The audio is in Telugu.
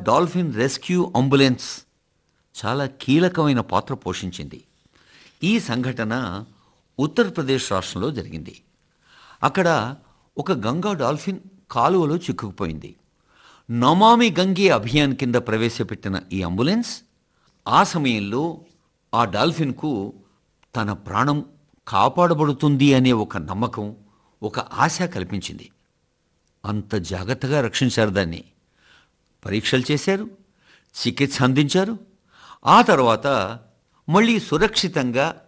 డాల్ఫిన్ రెస్క్యూ అంబులెన్స్ చాలా కీలకమైన పాత్ర పోషించింది ఈ సంఘటన ఉత్తరప్రదేశ్ రాష్ట్రంలో జరిగింది అక్కడ ఒక గంగా డాల్ఫిన్ కాలువలో చిక్కుకుపోయింది నమామి గంగే అభియాన్ కింద ప్రవేశపెట్టిన ఈ అంబులెన్స్ ఆ సమయంలో ఆ డాల్ఫిన్కు తన ప్రాణం కాపాడబడుతుంది అనే ఒక నమ్మకం ఒక ఆశ కల్పించింది అంత జాగ్రత్తగా రక్షించారు దాన్ని పరీక్షలు చేశారు చికిత్స అందించారు ఆ తర్వాత మళ్ళీ సురక్షితంగా